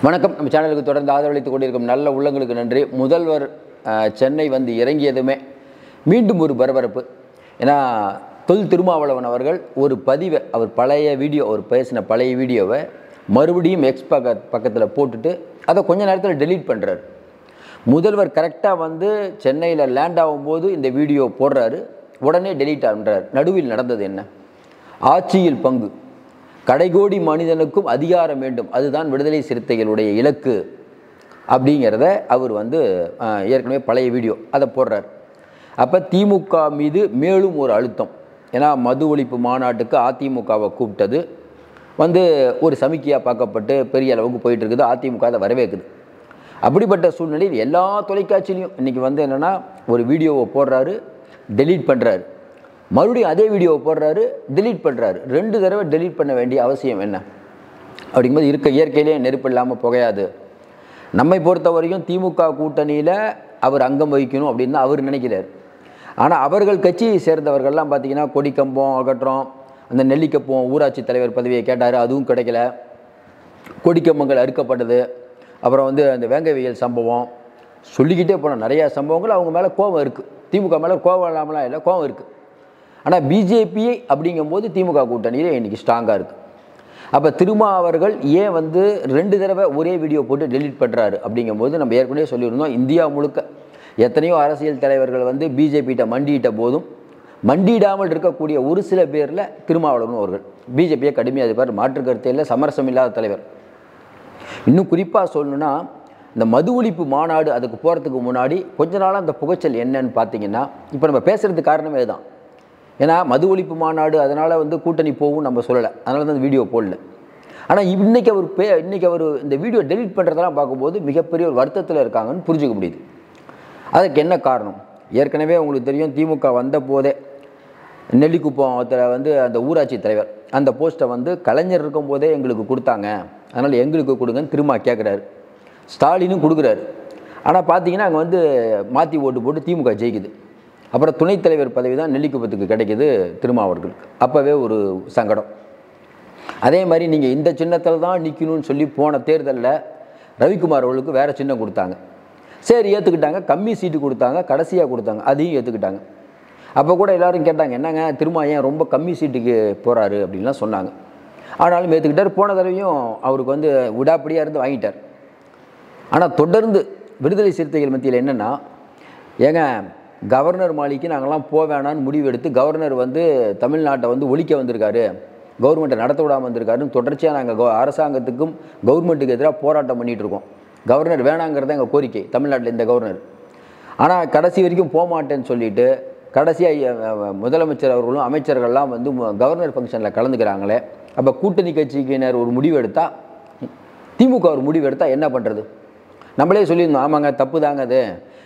வணக்கம் நம்ம சேனலுக்கு தொடர்ந்து ஆதரவளித்துக் கொண்டிருக்கும் நல்ல உள்ளங்களுக்கு நன்றி முதல்வர் அஹ், சென்னை வந்து இறங்கியதுமே மீண்டும் ஒரு பரபரப்பு ஏன்னா தொல் திருமாவளவன் அவர்கள் ஒரு பதிவை அவர் பழைய வீடியோ அவர் பேசின பழைய வீடியோவை மறுபடியும் எக்ஸ் பக்க பக்கத்தில் போட்டுட்டு அதை கொஞ்ச நேரத்தில் டெலீட் பண்ணுறாரு முதல்வர் கரெக்டாக வந்து சென்னையில் லேண்ட் ஆகும்போது இந்த வீடியோ போடுறாரு உடனே டெலீட் ஆகுன்றார் நடுவில் நடந்தது என்ன ஆட்சியில் பங்கு கடைகோடி மனிதனுக்கும் அதிகாரம் வேண்டும் அதுதான் விடுதலை சிறுத்தைகளுடைய இலக்கு அப்படிங்கிறத அவர் வந்து அஹ், ஏற்கனவே பழைய வீடியோ அதை போடுறார் அப்போ திமுக மீது மேலும் ஒரு அழுத்தம் ஏன்னா மது ஒழிப்பு மாநாட்டுக்கு அதிமுகவை கூப்பிட்டது வந்து ஒரு சமிக்கையாக பார்க்கப்பட்டு பெரிய அளவுக்கு போயிட்டு இருக்குது அதிமுக அதை வரவேற்குது அப்படிப்பட்ட சூழ்நிலையில் எல்லா தொலைக்காட்சியிலையும் இன்றைக்கி வந்து என்னென்னா ஒரு வீடியோவை போடுறாரு டெலீட் பண்ணுறாரு மறுபடியும் அதே வீடியோவை போடுறாரு டெலீட் பண்ணுறாரு ரெண்டு தடவை டெலீட் பண்ண வேண்டிய அவசியம் என்ன அப்படிங்கும்போது இருக்க இயற்கையிலே நெருப்பு இல்லாமல் புகையாது நம்மை பொறுத்த வரைக்கும் திமுக கூட்டணியில் அவர் அங்கம் வகிக்கணும் அப்படின்னு தான் அவர் நினைக்கிறார் ஆனால் அவர்கள் கட்சியை சேர்ந்தவர்கள்லாம் பார்த்தீங்கன்னா கொடிக்கம்பம் அகற்றம் அந்த நெல்லிக்கம்பம் ஊராட்சி தலைவர் பதவியை கேட்டார் அதுவும் கிடைக்கல கொடிக்கம்பங்கள் அறுக்கப்பட்டது அப்புறம் வந்து அந்த வேங்கவியல் சம்பவம் சொல்லிக்கிட்டே போனோம் நிறையா சம்பவங்கள் அவங்க மேலே கோபம் இருக்குது திமுக மேலே கோபம் இல்லாமலாம் இல்லை கோபம் இருக்குது ஆனால் பிஜேபி அப்படிங்கும்போது திமுக கூட்டணியில் இன்றைக்கி ஸ்ட்ராங்காக இருக்குது அப்போ திருமா அவர்கள் ஏன் வந்து ரெண்டு தடவை ஒரே வீடியோ போட்டு டெலீட் பண்ணுறாரு அப்படிங்கும்போது நம்ம ஏற்கனவே சொல்லியிருந்தோம் இந்தியா முழுக்க எத்தனையோ அரசியல் தலைவர்கள் வந்து பிஜேபிகிட்ட மண்டியிட்ட போதும் மண்டியிடாமல் இருக்கக்கூடிய ஒரு சில பேரில் திருமாவளவன் அவர்கள் பிஜேபியை கடுமையாக இருப்பார் மாற்று கருத்து இல்லை சமரசம் இல்லாத தலைவர் இன்னும் குறிப்பாக சொல்லணும்னா இந்த மது ஒழிப்பு மாநாடு அதுக்கு போகிறதுக்கு முன்னாடி கொஞ்ச நாளாக அந்த புகைச்சல் என்னன்னு பார்த்தீங்கன்னா இப்போ நம்ம பேசுகிறதுக்கு காரணமே தான் ஏன்னா மது ஒழிப்பு மாநாடு அதனால் வந்து கூட்டணி போகும் நம்ம சொல்லலை அதனால தான் அந்த வீடியோ போடல ஆனால் இன்றைக்கி அவர் பே இன்றைக்கி அவர் இந்த வீடியோ டெலீட் பண்ணுறதெல்லாம் பார்க்கும்போது மிகப்பெரிய ஒரு வருத்தத்தில் இருக்காங்கன்னு புரிஞ்சுக்க முடியுது அதுக்கு என்ன காரணம் ஏற்கனவே உங்களுக்கு தெரியும் திமுக வந்த போதே நெல்லிக்குப்பத்தில் வந்து அந்த ஊராட்சி தலைவர் அந்த போஸ்ட்டை வந்து கலைஞர் இருக்கும்போதே எங்களுக்கு கொடுத்தாங்க அதனால் எங்களுக்கு கொடுங்கன்னு திரும்ப கேட்குறாரு ஸ்டாலினும் கொடுக்குறாரு ஆனால் பார்த்தீங்கன்னா அங்கே வந்து மாற்றி ஓட்டு போட்டு திமுக ஜெயிக்குது அப்புறம் துணைத் தலைவர் பதவி தான் நெல்லிக்குப்பத்துக்கு கிடைக்குது திருமாவர்களுக்கு அப்போவே ஒரு சங்கடம் அதே மாதிரி நீங்கள் இந்த சின்னத்தில் தான் நிற்கணும்னு சொல்லி போன தேர்தலில் ரவிக்குமார் அவர்களுக்கு வேறு சின்னம் கொடுத்தாங்க சரி ஏற்றுக்கிட்டாங்க கம்மி சீட்டு கொடுத்தாங்க கடைசியாக கொடுத்தாங்க அதையும் ஏற்றுக்கிட்டாங்க அப்போ கூட எல்லாரும் கேட்டாங்க என்னங்க திரும்ப ஏன் ரொம்ப கம்மி சீட்டுக்கு போகிறாரு அப்படின்லாம் சொன்னாங்க ஆனாலும் ஏற்றுக்கிட்டார் போன தடவையும் அவருக்கு வந்து விடாப்படியாக இருந்து வாங்கிட்டார் ஆனால் தொடர்ந்து விடுதலை சிறுத்தைகள் மத்தியில் என்னென்னா ஏங்க கவர்னர் மாளிகைக்கு நாங்கள்லாம் போக வேணான்னு முடிவு எடுத்து கவர்னர் வந்து தமிழ்நாட்டை வந்து ஒழிக்க வந்திருக்காரு கவர்மெண்ட்டை நடத்த விடாமல் வந்திருக்காருன்னு தொடர்ச்சியாக நாங்கள் கவ அரசாங்கத்துக்கும் கவர்மெண்ட்டுக்கு எதிராக போராட்டம் பண்ணிகிட்டு இருக்கோம் கவர்னர் வேணாங்கிறது எங்கள் கோரிக்கை தமிழ்நாட்டில் இந்த கவர்னர் ஆனால் கடைசி வரைக்கும் போக மாட்டேன்னு சொல்லிட்டு கடைசியாக முதலமைச்சர் அவர்களும் அமைச்சர்கள்லாம் வந்து மு- கவர்னர் ஃபங்க்ஷனில் கலந்துக்கிறாங்களே அப்போ கூட்டணி கட்சிக்கினர் ஒரு முடிவு எடுத்தால் திமுக ஒரு முடிவு எடுத்தால் என்ன பண்ணுறது நம்மளே சொல்லியிருந்தோம் ஆமாங்க தப்பு தாங்க அது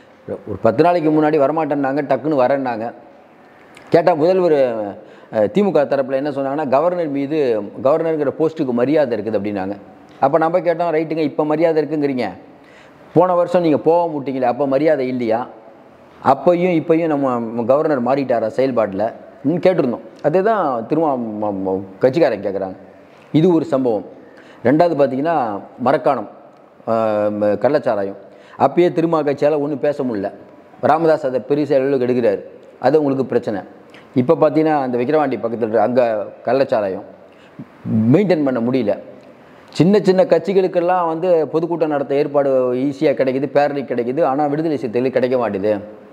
ஒரு பத்து நாளைக்கு முன்னாடி வரமாட்டேன்னாங்க டக்குன்னு வரேன்னாங்க கேட்டால் முதல்வர் அஹ், திமுக தரப்பில் என்ன சொன்னாங்கன்னா கவர்னர் மீது கவர்னருங்கிற போஸ்ட்டுக்கு மரியாதை இருக்குது அப்படின்னாங்க அப்போ நம்ம கேட்டோம் ரைட்டுங்க இப்போ மரியாதை இருக்குங்கிறீங்க போன வருஷம் நீங்கள் போக முட்டீங்களே அப்போ மரியாதை இல்லையா அப்பையும் இப்பையும் நம்ம கவர்னர் மாறிட்டாரா செயல்பாட்டில் ம் கேட்டிருந்தோம் அதே தான் திரும்ப ம- ம- கட்சிக்காரங்க கேட்குறாங்க இது ஒரு சம்பவம் ரெண்டாவது பார்த்தீங்கன்னா மரக்காணம் ஆஹ் ம- கள்ளச்சாராயம் அப்பயே திருமா கட்சியால் ஒன்றும் பேச முடியல ராமதாஸ் அதை பெரிய அளவுக்கு எடுக்கிறாரு அது உங்களுக்கு பிரச்சனை இப்போ பார்த்தீங்கன்னா அந்த விக்கிரவாண்டி பக்கத்தில் அங்கே கள்ளச்சாராயம் மெயின்டைன் பண்ண முடியல சின்ன சின்ன கட்சிகளுக்கெல்லாம் வந்து பொதுக்கூட்டம் நடத்த ஏற்பாடு ஈஸியாக கிடைக்குது பேரலி கிடைக்குது ஆனால் விடுதலை சிறுத்தைகளுக்கு கிடைக்க மாட்டேது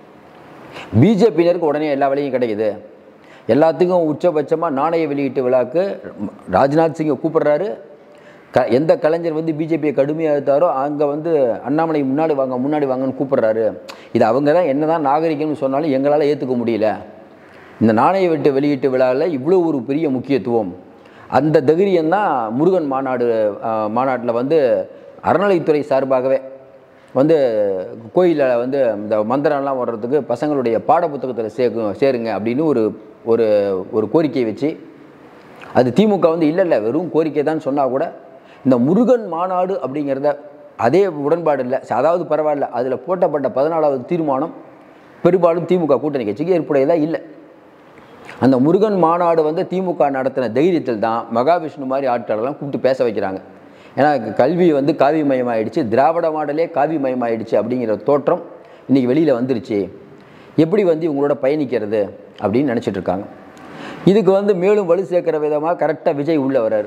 பிஜேபியினருக்கு உடனே எல்லா வேலையும் கிடைக்குது எல்லாத்துக்கும் உச்சபட்சமாக நாணய வெளியீட்டு விழாக்கு ராஜ்நாத் சிங்கை கூப்பிடுறாரு க எந்த கலைஞர் வந்து பிஜேபியை கடுமையாக எடுத்தாரோ அங்கே வந்து அண்ணாமலை முன்னாடி வாங்க முன்னாடி வாங்கன்னு கூப்பிடுறாரு இது அவங்க தான் என்ன தான் நாகரிகம்னு சொன்னாலும் எங்களால் ஏற்றுக்க முடியல இந்த நாணய வெட்டு வெளியீட்டு விழாவில் இவ்வளோ ஒரு பெரிய முக்கியத்துவம் அந்த தைரியம் தான் முருகன் மாநாடு மாநாட்டில் வந்து அறநிலைத்துறை சார்பாகவே வந்து கோயிலில் வந்து இந்த மந்திரம்லாம் வர்றதுக்கு பசங்களுடைய பாடப்புத்தகத்தில் சேர்க்கும் சேருங்க அப்படின்னு ஒரு ஒரு ஒரு கோரிக்கையை வச்சு அது திமுக வந்து இல்லை இல்லை வெறும் கோரிக்கை தான் சொன்னால் கூட இந்த முருகன் மாநாடு அப்படிங்கிறத அதே உடன்பாடு இல்லை அதாவது பரவாயில்ல அதில் போட்டப்பட்ட பதினாலாவது தீர்மானம் பெரும்பாலும் திமுக கூட்டணி கட்சிக்கு ஏற்புடையதாக இல்லை அந்த முருகன் மாநாடு வந்து திமுக நடத்தின தைரியத்தில் தான் மகாவிஷ்ணு மாதிரி ஆட்களெல்லாம் கூப்பிட்டு பேச வைக்கிறாங்க ஏன்னா கல்வி வந்து காவிமயமாயிடுச்சு திராவிட மாடலே காவிமயமாயிடுச்சு அப்படிங்கிற தோற்றம் இன்றைக்கி வெளியில் வந்துருச்சு எப்படி வந்து இவங்களோட பயணிக்கிறது அப்படின்னு நினச்சிட்டு இருக்காங்க இதுக்கு வந்து மேலும் வலு சேர்க்கிற விதமாக கரெக்டாக விஜய் உள்ளே வர்றாரு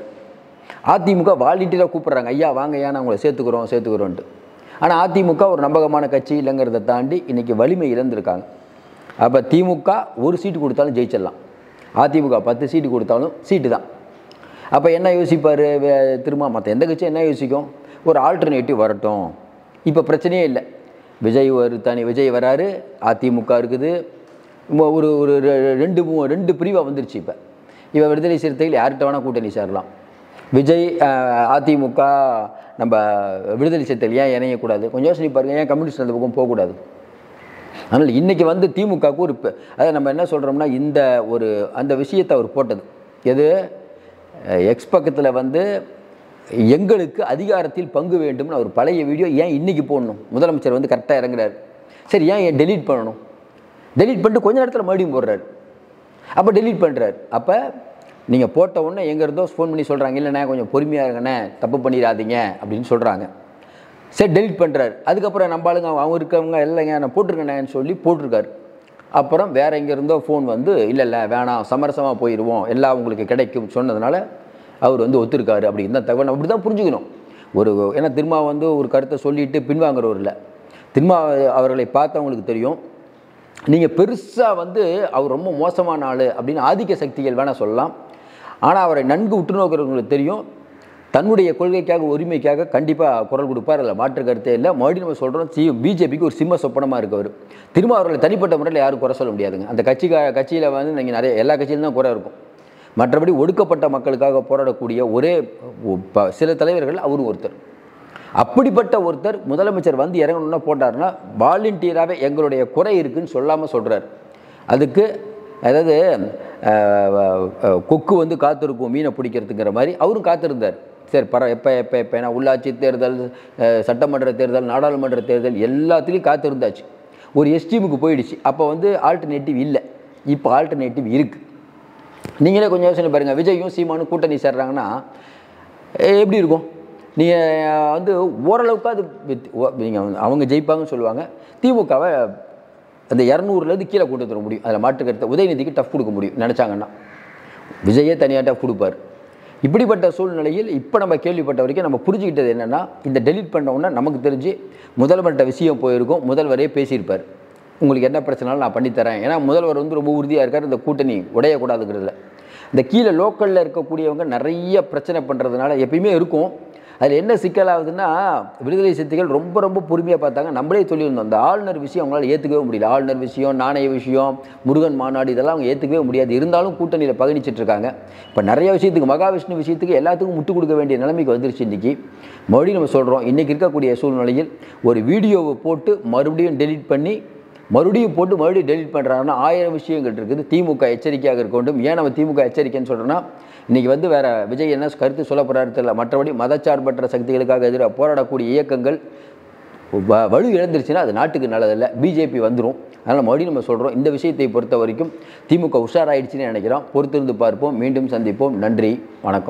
அதிமுக வாலண்டியராக கூப்பிட்றாங்க ஐயா வாங்க ஐயா நான் உங்களை சேர்த்துக்கிறோம் சேர்த்துக்கிறோன்ட்டு ஆனால் அதிமுக ஒரு நம்பகமான கட்சி இல்லைங்கிறத தாண்டி இன்றைக்கி வலிமை இழந்திருக்காங்க அப்போ திமுக ஒரு சீட்டு கொடுத்தாலும் ஜெயிச்சிடலாம் அதிமுக பத்து சீட்டு கொடுத்தாலும் சீட்டு தான் அப்போ என்ன யோசிப்பார் திரும்ப மற்ற எந்த கட்சியும் என்ன யோசிக்கும் ஒரு ஆல்டர்னேட்டிவ் வரட்டும் இப்போ பிரச்சனையே இல்லை விஜய் ஒரு தனி விஜய் வராரு அதிமுக இருக்குது மொ- ஒரு ஒரு ரெ- ரெண்டு மூ ரெண்டு பிரிவாக வந்துருச்சு இப்போ இப்போ விடுதலை சிறுத்தைகள் யார்கிட்ட வேணால் கூட்டணி சேரலாம் விஜய் அஹ், அதிமுக நம்ம விடுதலை சிறுத்தைகள் ஏன் இணையக்கூடாது கொஞ்சம் யோசனை பாருங்க ஏன் கம்யூனிஸ்ட் அந்த பக்கம் போகக்கூடாது அதனால் இன்றைக்கி வந்து திமுகவுக்கு ஒரு பெ- அதாவது நம்ம என்ன சொல்கிறோம்னா இந்த ஒரு அந்த விஷயத்தை அவர் போட்டது எது அஹ், எக்ஸ் பக்கத்தில் வந்து எங்களுக்கு அதிகாரத்தில் பங்கு வேண்டும்னு அவர் பழைய வீடியோ ஏன் இன்றைக்கி போடணும் முதலமைச்சர் வந்து கரெக்டாக இறங்குறாரு சரி ஏன் ஏன் டெலீட் பண்ணணும் டெலீட் பண்ணிட்டு கொஞ்ச நேரத்தில் மறுபடியும் போடுறாரு அப்போ டெலீட் பண்ணுறாரு அப்போ நீங்கள் போட்ட உடனே எங்கே இருந்தோ ஃபோன் பண்ணி சொல்கிறாங்க இல்லைண்ணே கொஞ்சம் பொறுமையாக இருங்கண்ணே தப்பு பண்ணிடாதீங்க அப்படின்னு சொல்கிறாங்க சரி டெலீட் பண்ணுறாரு அதுக்கப்புறம் நம்ம ஆளுங்க அவங்க இருக்கவங்க இல்லைங்க நான் போட்டிருக்கேனேன்னு சொல்லி போட்டிருக்காரு அப்புறம் வேற எங்கே இருந்தோ ஃபோன் வந்து இல்லை இல்லை வேணாம் சமரசமாக போயிடுவோம் எல்லாம் உங்களுக்கு கிடைக்கும் சொன்னதுனால அவர் வந்து ஒத்துருக்காரு அப்படின்னு தான் தகவல் அப்படி தான் புரிஞ்சுக்கணும் ஒரு ஏன்னா திரும்ப வந்து ஒரு கருத்தை சொல்லிட்டு பின்வாங்குறவர் இல்லை திரும்ப அவர்களை பார்த்தவங்களுக்கு தெரியும் நீங்கள் பெருசாக வந்து அவர் ரொம்ப மோசமான ஆள் அப்படின்னு ஆதிக்க சக்திகள் வேணால் சொல்லலாம் ஆனால் அவரை நன்கு உற்று நோக்கிறவங்களுக்கு தெரியும் தன்னுடைய கொள்கைக்காக உரிமைக்காக கண்டிப்பாக குரல் கொடுப்பார் அதில் மாற்று கருத்தே இல்லை மறுபடியும் நம்ம சொல்கிறோம் சி பிஜேபிக்கு ஒரு சிம்ம சொப்பனமாக இருக்கவர் திரும்ப அவர்களை தனிப்பட்ட முறையில் யாரும் குறை சொல்ல முடியாதுங்க அந்த கட்சிக்கா கட்சியில் வந்து நீங்கள் நிறைய எல்லா கட்சியிலும் தான் குறை இருக்கும் மற்றபடி ஒடுக்கப்பட்ட மக்களுக்காக போராடக்கூடிய ஒரே ஒ- ப- சில தலைவர்கள் அவரும் ஒருத்தர் அப்படிப்பட்ட ஒருத்தர் முதலமைச்சர் வந்து இறங்கணும்னா போட்டாருன்னா வாலண்டியராகவே எங்களுடைய குறை இருக்குன்னு சொல்லாமல் சொல்கிறார் அதுக்கு அதாவது அஹ், அஹ், கொக்கு வந்து காத்திருக்கும் மீனை பிடிக்கிறதுங்கிற மாதிரி அவரும் காத்திருந்தார் சரி பர எப்போ எப்போ எப்போ ஏன்னா உள்ளாட்சி தேர்தல் அஹ், சட்டமன்ற தேர்தல் நாடாளுமன்ற தேர்தல் எல்லாத்துலேயும் காத்திருந்தாச்சு ஒரு எஸ்டிஎமுக்கு போயிடுச்சு அப்போ வந்து ஆல்டர்னேட்டிவ் இல்லை இப்போ ஆல்டர்னேட்டிவ் இருக்குது நீங்களே கொஞ்சம் யோசனை பாருங்கள் விஜயும் சீமானும் கூட்டணி சேர்றாங்கன்னா எ- எப்படி இருக்கும் நீங்கள் வந்து ஓரளவுக்கு அது நீங்கள் அவங்க ஜெயிப்பாங்கன்னு சொல்லுவாங்க திமுகவை அந்த இரநூறுலேருந்து கீழே கொண்டு வந்துட முடியும் அதில் மாற்று கருத்தை உதயநிதிக்கு டஃப் கொடுக்க முடியும் நினச்சாங்கன்னா விஜயே தனியாக டஃப் கொடுப்பார் இப்படிப்பட்ட சூழ்நிலையில் இப்போ நம்ம கேள்விப்பட்ட வரைக்கும் நம்ம புரிஞ்சுக்கிட்டது என்னென்னா இந்த டெலீட் பண்ண உடனே நமக்கு தெரிஞ்சு முதல்வர்கிட்ட விஷயம் போயிருக்கும் முதல்வரே பேசியிருப்பார் உங்களுக்கு என்ன பிரச்சனாலும் நான் பண்ணித்தரேன் ஏன்னா முதல்வர் வந்து ரொம்ப உறுதியாக இருக்கார் இந்த கூட்டணி உடையக்கூடாதுங்கிறதுல இந்த கீழே லோக்கலில் இருக்கக்கூடியவங்க நிறைய பிரச்சனை பண்ணுறதுனால எப்பயுமே இருக்கும் அதில் என்ன சிக்கலாகுதுன்னா விடுதலை சிறுத்தைகள் ரொம்ப ரொம்ப பொறுமையாக பார்த்தாங்க நம்மளே சொல்லியிருந்தோம் அந்த ஆளுநர் விஷயம் அவங்களால ஏற்றுக்கவே முடியல ஆளுநர் விஷயம் நாணய விஷயம் முருகன் மாநாடு இதெல்லாம் அவங்க ஏற்றுக்கவே முடியாது இருந்தாலும் கூட்டணியில் பகனிச்சிட்டு இருக்காங்க இப்போ நிறைய விஷயத்துக்கு மகாவிஷ்ணு விஷயத்துக்கு எல்லாத்துக்கும் முட்டு கொடுக்க வேண்டிய நிலைமைக்கு வந்துருச்சு இன்றைக்கி மறுபடியும் நம்ம சொல்கிறோம் இன்றைக்கி இருக்கக்கூடிய சூழ்நிலையில் ஒரு வீடியோவை போட்டு மறுபடியும் டெலீட் பண்ணி மறுபடியும் போட்டு மறுபடியும் டெலீட் பண்ணுறாங்கன்னா ஆயிரம் விஷயங்கள் இருக்குது திமுக எச்சரிக்கையாக இருக்க வேண்டும் ஏன் நம்ம திமுக எச்சரிக்கைன்னு சொல்கிறோன்னா இன்றைக்கி வந்து வேறு விஜய் என்ன கருத்து சொல்ல போகிறாரு தெரியல மற்றபடி மதச்சார்பற்ற சக்திகளுக்காக எதிராக போராடக்கூடிய இயக்கங்கள் வ- வலு இழந்துருச்சுன்னா அது நாட்டுக்கு நல்லதில்லை பிஜேபி வந்துடும் அதனால் மறுபடியும் நம்ம சொல்கிறோம் இந்த விஷயத்தை பொறுத்த வரைக்கும் திமுக உஷாராயிடுச்சுன்னு நினைக்கிறோம் பொறுத்திருந்து பார்ப்போம் மீண்டும் சந்திப்போம் நன்றி வணக்கம்